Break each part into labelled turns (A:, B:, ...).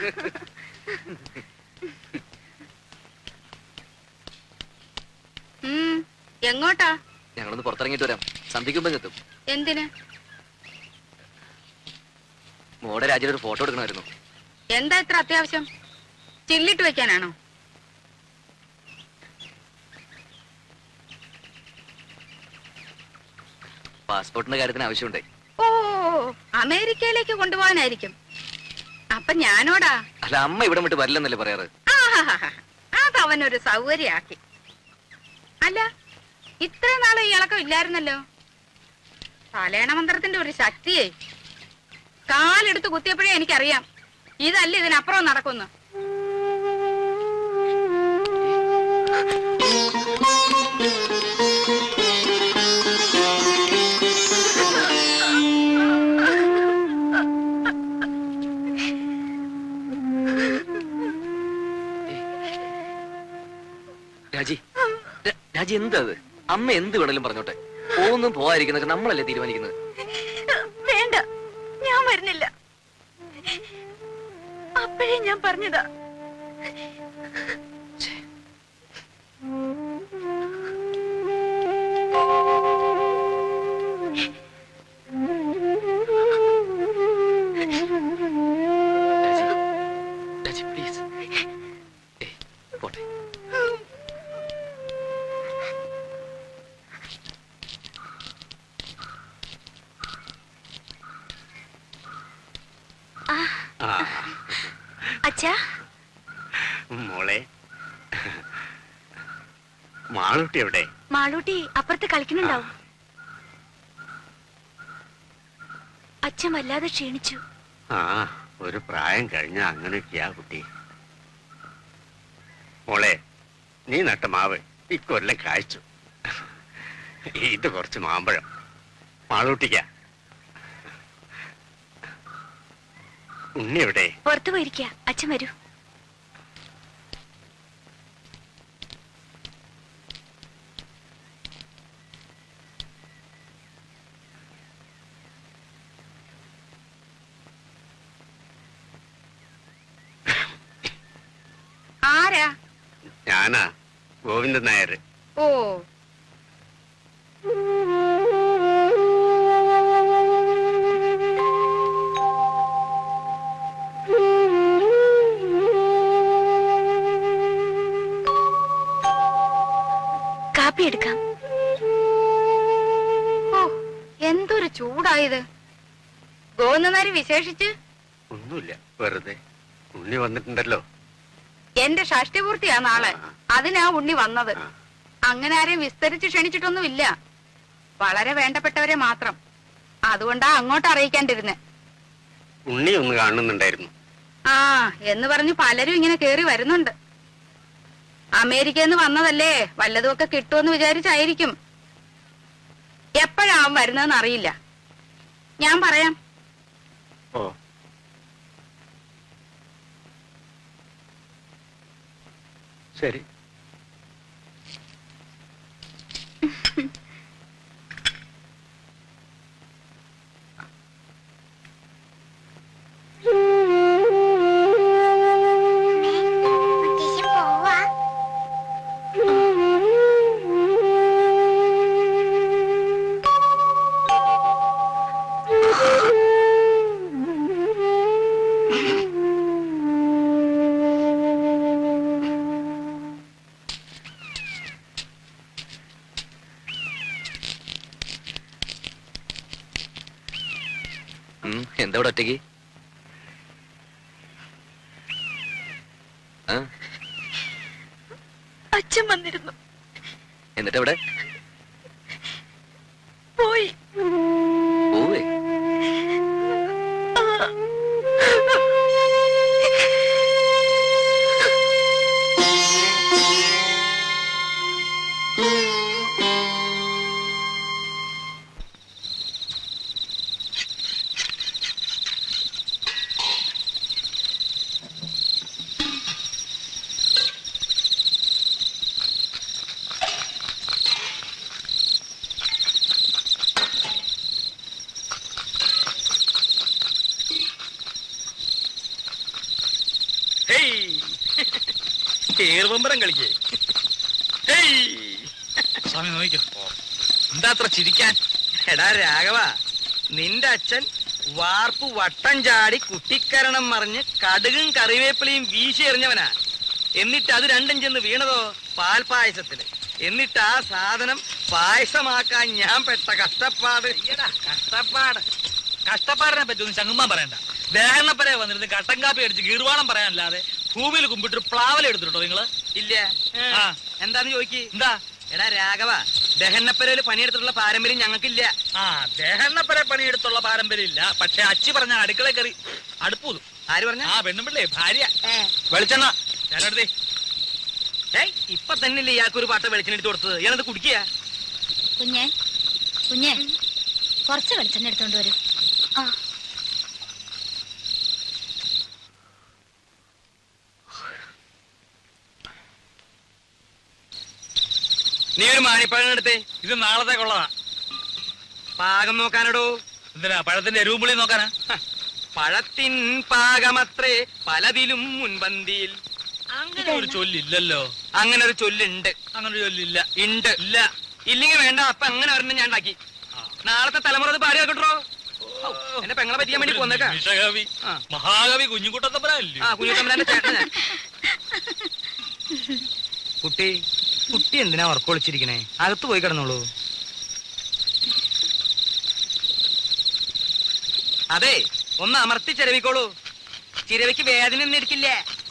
A: ഉം, എങ്ങോട്ടാ
B: ഞങ്ങളൊന്ന് പുറത്തിറങ്ങിയിട്ട് വരാം സന്ധിക്കുമ്പോ എത്തും
A: എന്തിന്
B: മോടെ രാജ്യത്ത് ഒരു ഫോട്ടോ എടുക്കണമായിരുന്നു
A: എന്താ ഇത്ര അത്യാവശ്യം ചില്ലിട്ട് വെക്കാനാണോ
B: പാസ്പോർട്ടിന്റെ കാര്യത്തിന് ആവശ്യമുണ്ടേ
A: ഓ അമേരിക്കയിലേക്ക് കൊണ്ടുപോകാനായിരിക്കും അപ്പൊ ഞാനോടാ
B: അല്ല അമ്മ ഇവിടെ വിട്ട് വരില്ലെന്നല്ലേ പറയാറ്
A: ആഹാഹാഹാ. അതവനൊരു സൗകര്യാക്കി അല്ല ഇത്രയും നാളെ ഈ ഇളക്കം ഇല്ലായിരുന്നല്ലോ തലേണ മന്ത്രത്തിന്റെ ഒരു ശക്തിയെ കാലെടുത്ത് കുത്തിയപ്പോഴേ എനിക്കറിയാം ഇതല്ല ഇതിനപ്പുറം നടക്കുന്നു
B: രാജി ര- രാജി എന്താ അത് അമ്മ എന്ത് വേണേലും പറഞ്ഞോട്ടെ പോകുന്നും പോവാതിരിക്കുന്നൊക്കെ നമ്മളല്ലേ തീരുമാനിക്കുന്നത്
A: വേണ്ട ഞാൻ വരുന്നില്ല അപ്പോഴേ ഞാൻ പറഞ്ഞതാ
B: രാജി രാജി പ്ലീസ് ഏയ് പോട്ടെ
C: ആ
A: അച്ഛാ
C: മോളെ മാളൂട്ടി എവിടെ
A: മാളൂട്ടി അപ്പുറത്ത് കളിക്കുന്നുണ്ടാവും അച്ഛൻ വല്ലാതെ ക്ഷീണിച്ചു
C: ആ ഒരു പ്രായം കഴിഞ്ഞ അങ്ങനെയൊക്കെയാ കുട്ടി മോളെ നീ നട്ട മാവ് ഇക്കൊല്ലം കായ്ച്ചു ഇത് കുറച്ച് മാമ്പഴം മാളൂട്ടിക്ക ഉണ്ണി എവിടെ
A: പുറത്തു പോയിരിക്കുക അച്ഛൻ വരൂ ആരാ
C: ഞാനാ ഗോവിന്ദൻ നായർ
A: ഓ കാപ്പി എടുക്കാം ഓ എന്തൊരു ചൂടായത് ഗോന്നമാര് വിശേഷിച്ച്
C: ഒന്നുമില്ല വെറുതെ ഉണ്ണി വന്നിട്ടുണ്ടല്ലോ
A: എന്റെ ഷഷ്ടിപൂർത്തിയാ നാളെ
C: ആ.
A: അതിനാ ഉണ്ണി വന്നത്
C: ആ.
A: അങ്ങനെ ആരെയും വിസ്തരിച്ച് ക്ഷണിച്ചിട്ടൊന്നുമില്ല വളരെ വേണ്ടപ്പെട്ടവരെ മാത്രം അതുകൊണ്ടാ അങ്ങോട്ട് അറിയിക്കാണ്ടിരുന്നെ
C: ഉണ്ണി ഒന്ന് കാണുന്നുണ്ടായിരുന്നു
A: ആ എന്ന് പറഞ്ഞു പലരും ഇങ്ങനെ കേറി വരുന്നുണ്ട് അമേരിക്കയിൽ നിന്ന് വന്നതല്ലേ വല്ലതുമൊക്കെ കിട്ടുമെന്ന് വിചാരിച്ചായിരിക്കും എപ്പോഴാവും വരുന്നതെന്ന് അറിയില്ല ഞാൻ പറയാം
C: ഓ ശരി
B: ഉം, എന്താ ഇവിടെ ഒറ്റയ്ക്ക് ആ
A: അച്ഛൻ വന്നിരുന്നു
B: എന്നിട്ട് എവിടെ
A: പോയി
B: പോവേ
D: ഏറുപമ്പരം കളിക്കേ സ്വാമി നോക്കിക്കോ എന്താ അത്ര ചിരിക്കാൻ എടാ രാഘവ നിന്റെ അച്ഛൻ വാർപ്പ് വട്ടം ചാടി കുട്ടിക്കരണം മറിഞ്ഞ് കടുകും കറിവേപ്പിലയും വീശി എറിഞ്ഞവനാ എന്നിട്ട് അത് രണ്ടും ചെന്ന് വീണതോ പാൽപായസത്തില് എന്നിട്ട് ആ സാധനം പായസമാക്കാൻ ഞാൻ പെട്ട കഷ്ടപ്പാട് കഷ്ടപ്പാട്
E: കഷ്ടപ്പാടിനെ പറ്റി ഒന്നും ചങ്ങുമ്മാൻ പറയണ്ട ദേഹന്നപ്പരെ വന്നിരുന്ന് കട്ടൻ കാപ്പി അടിച്ച് ഗീർവാണം പറയാനല്ലാതെ ഭൂമിയിൽ കുമ്പിട്ട് പ്ലാവല എടുത്തിട്ടോ നിങ്ങള്
D: ഇല്ല
E: ആ.
D: എന്താന്ന് ചോദിക്ക്
E: എന്താ
D: എടാ രാഘവ ദഹന്നപ്പരയില് പണിയെടുത്തിട്ടുള്ള പാരമ്പര്യം ഞങ്ങൾക്കില്ല
E: ആ ദേഹന്നപ്പരെ പണിയെടുത്തുള്ള പാരമ്പര്യം ഇല്ല പക്ഷെ അച്ചി പറഞ്ഞ അടുക്കള കയറി അടുപ്പൂതും
D: ആര് പറഞ്ഞ
E: ആ പെണ്ണുമ്പിള്ളേ ഭാര്യ
D: വെളിച്ചെണ്ണ
E: ഞാനെടുത്തേ
D: ഏയ് ഇപ്പൊ തന്നെയല്ലേ ഇയാൾക്ക് ഒരു പാട്ട വെളിച്ചെണ്ണ എടുത്ത് കൊടുത്തത് ഇയാളത് കുടിക്കുക
F: കുഞ്ഞെ കുഞ്ഞെ കുറച്ച് വെളിച്ചെണ്ണ എടുത്തോണ്ട് വരൂ
D: നീ ഒരു മാണിപ്പഴം എടുത്തേ
E: ഇത് നാളത്തേക്കുള്ളതാ
D: പാകം നോക്കാനടോ
E: എന്തിനാ പഴത്തിന്റെ എരുവുമ്പുളി നോക്കാനാ
D: ഹ, പഴത്തിൻ പാകമത്രേ പലതിലും മുൻപന്തിയിൽ
E: അങ്ങനെ ഒരു ചൊല്ലില്ലല്ലോ
D: അങ്ങനെ ഒരു ചൊല്ലുണ്ട്
E: അങ്ങനെ ഒരു ചൊല്ലില്ല
D: ഉണ്ട്
E: ഇല്ല
D: ഇല്ലെങ്കിൽ വേണ്ട അപ്പൊ അങ്ങനെ ഒരെണ്ണം ഞാൻ ഉണ്ടാക്കി നാളത്തെ തലമുറ അത് പാടി കേട്ടോ എന്നെ പെങ്ങളെ പറ്റിയാൻ വേണ്ടി പോന്നേക്കാ
E: നിമിഷകവി
D: ആ.
E: മഹാകവി കുഞ്ഞുകുട്ടത്തപ്പനല്ലേ
D: ആ കുഞ്ഞുത്തമ്പരാന്റെ ചേട്ടൻ ഞാൻ കുട്ടി കുട്ടി എന്തിനാ ഉറക്കൊളിച്ചിരിക്കണേ അകത്ത് പോയി കിടന്നോളൂ അതെ ഒന്ന് അമർത്തി ചിരവിക്കോളൂ ചിരവിക്ക് വേദന ഒന്നും എടുക്കില്ല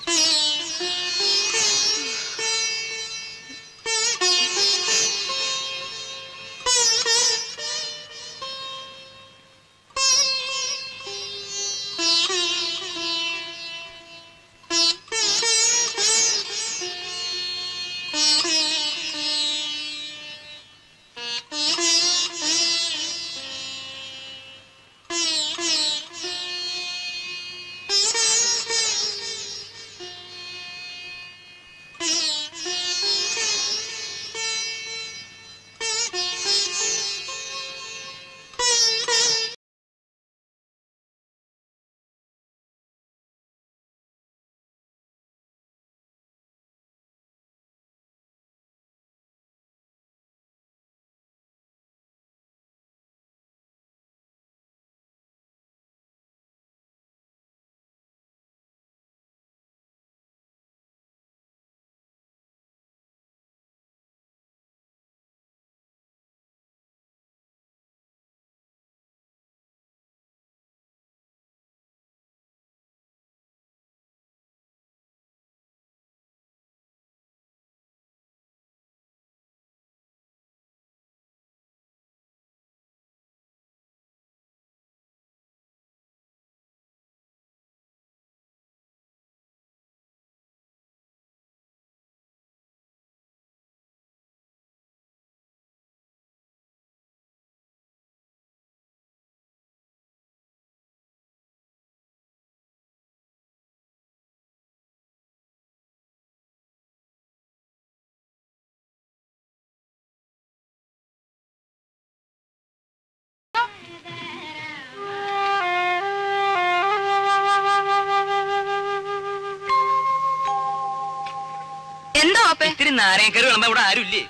A: എന്താ ഓപ്പേ
D: ഇത്തിരി നാരങ്ങക്കറി വിളമ്പോ ഇവിടെ ആരുമില്ലേ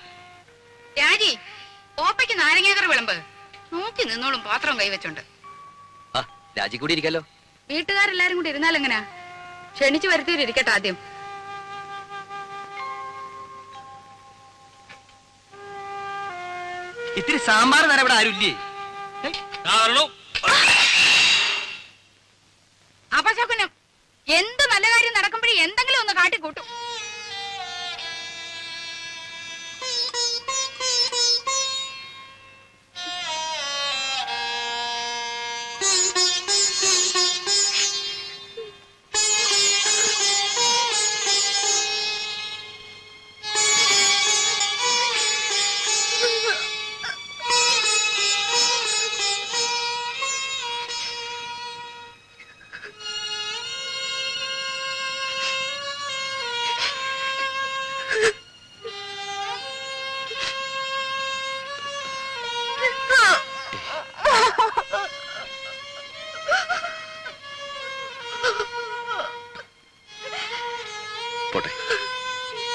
A: രാജി ഓപ്പയ്ക്ക് നാരങ്ങാക്കറി വിളമ്പ് നോക്കി നിന്നോളും പാത്രം കൈവച്ചുണ്ട്
B: ആ രാജി കൂടി ഇരിക്കാലോ
A: വീട്ടുകാരെല്ലാരും കൂടി ഇരുന്നാലെങ്ങനാ ക്ഷണിച്ചു വരുത്തിയിട്ടിരിക്കട്ടെ ആദ്യം
D: ഇത്തിരി സാമ്പാർ തരാൻ ഇവിടെ ആരുമില്ലേ
E: ആ വരണു
A: അപശകുനം എന്ത് നല്ല കാര്യം നടക്കുമ്പോഴേ എന്തെങ്കിലും ഒന്ന് കാട്ടിക്കൂട്ടും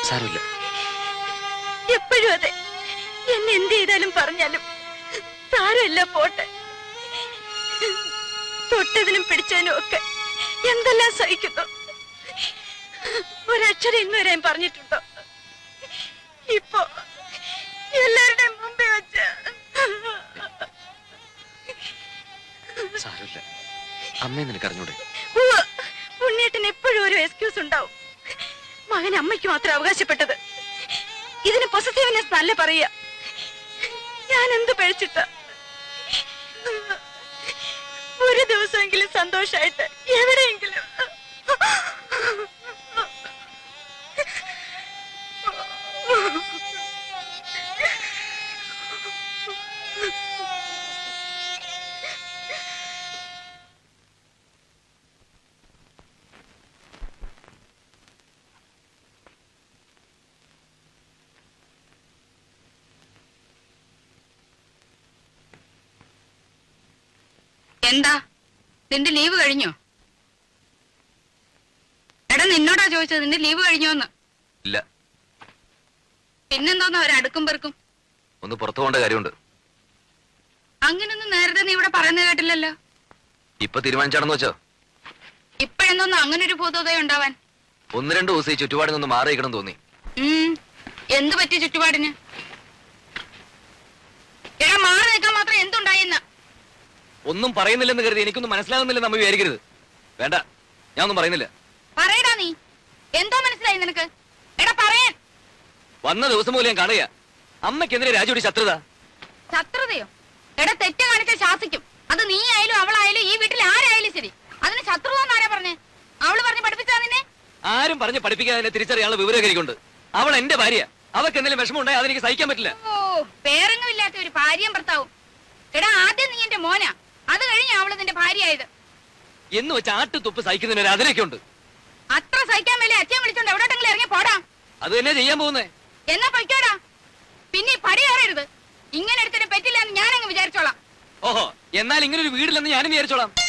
B: സാരമില്ല
F: എപ്പോഴും അതെ എന്നെ എന്ത് ചെയ്താലും പറഞ്ഞാലും സാരമില്ല പോട്ടെ തൊട്ടതിനും പിടിച്ചതിനും ഒക്കെ എന്തെല്ലാം സഹിക്കുന്നു ഒരക്ഷരം ഇന്ന് വരെ ഞാൻ പറഞ്ഞിട്ടുണ്ടോ ഇപ്പൊ എല്ലാവരുടെയും മുമ്പിൽ വെച്ച്
B: സാരമില്ല അമ്മയെ നിനക്ക് അറിഞ്ഞൂടെ
F: ഉവ്വ്, ഉണ്ണിയേട്ടന് എപ്പോഴും ഒരു എക്സ്ക്യൂസ് ഉണ്ടാവും മകൻ അമ്മയ്ക്ക് മാത്രം അവകാശപ്പെട്ടത് ഇതിന് പൊസസീവ്നെസ് നല്ല പറയുക ഞാൻ എന്ത് പഴിച്ചിട്ട ഒരു ദിവസമെങ്കിലും സന്തോഷായിട്ട് എവിടെയെങ്കിലും
A: എന്താ നിന്റെ ലീവ് കഴിഞ്ഞോ എടാ നിന്നോടാ ചോദിച്ചത് നിന്റെ ലീവ് കഴിഞ്ഞോന്ന്
B: ഇല്ല
A: പിന്നെന്തോന്നാ ഒരു അടുക്കും പെറുക്കും
B: ഒന്ന് പുറത്തു പോകേണ്ട കാര്യമുണ്ട്
A: അങ്ങനൊന്നും നേരത്തെ നീ ഇവിടെ പറയുന്നത് കേട്ടില്ലല്ലോ
B: ഇപ്പൊ തീരുമാനിച്ചാണെന്ന് വെച്ചോ
A: ഇപ്പഴെന്തോന്നും അങ്ങനെ ഒരു ഭൂതോദയം ഉണ്ടാവാൻ
B: ഒന്ന് രണ്ട് ദിവസം ഈ ചുറ്റുപാടിൽ നിന്ന് മാറിയിക്കണം തോന്നി
A: ഉം എന്ത് പറ്റി ചുറ്റുപാടിന് എടാ മാറി നിൽക്കാൻ മാത്രം എന്തുണ്ടായെന്ന്
B: ഒന്നും പറയുന്നില്ലെന്ന് കരുതി എനിക്കൊന്നും മനസ്സിലാകുന്നില്ലെന്ന് നമ്മ വിചാരിക്കരുത് വേണ്ട ഞാൻ ഒന്നും പറയുന്നില്ല
A: പറയടാ നീ എന്തോ മനസ്സിലായി നിനക്ക് എടാ പറയാൻ
B: വന്ന ദിവസം പോലും ഞാൻ കാണുക അമ്മയ്ക്കെതിരെ രാജുടി ശത്രുത
A: ശത്രുതയോ എടാ തെറ്റ് കാണിച്ച ശാസിക്കും അത് നീ ആയാലും അവളായാലും ഈ വീട്ടിൽ ആരായാലും ശരി അതിന് ശത്രുത എന്നാരാ പറഞ്ഞേ അവള് പറഞ്ഞ് പഠിപ്പിച്ചാ നിന്നെ
B: ആരും പറഞ്ഞ് പഠിപ്പിക്കാതെ തിരിച്ചറിയാനുള്ള വിവരമൊക്കെ എനിക്കുണ്ട് അവൾ എന്റെ ഭാര്യ അവർക്ക് എന്തെങ്കിലും വിഷമം ഉണ്ടായി അതെനിക്ക് സഹിക്കാൻ പറ്റില്ല
A: ഓ പേരങ്ങുമില്ലാത്ത ഒരു ഭാര്യയും ഭർത്താവും എടാ ആദ്യം നീ എന്റെ മോനാ അത് കഴിഞ്ഞ അവള് നിന്റെ ഭാര്യയായത്
B: എന്ന് വെച്ച് ആട്ട് തുപ്പ് സഹിക്കുന്നതിന് ഒരു അതിരൊക്കെ ഉണ്ട്
A: അത്ര സഹിക്കാൻ വേണ്ടി അച്ഛൻ വിളിച്ചോണ്ട് എവിടോട്ടെങ്കിലും ഇറങ്ങി പോടാ
B: അത് തന്നെ ചെയ്യാൻ പോകുന്നേ
A: എന്നാ പൊയ്ക്കോടാ പിന്നെ ഈ പടി കയറരുത് ഇങ്ങനെ എടുത്തിട്ട് പറ്റില്ല എന്ന് ഞാനങ്ങ് വിചാരിച്ചോളാം
B: ഓഹോ എന്നാൽ ഇങ്ങനെ ഒരു വീടില്ലെന്ന് ഞാനും വിചാരിച്ചോളാം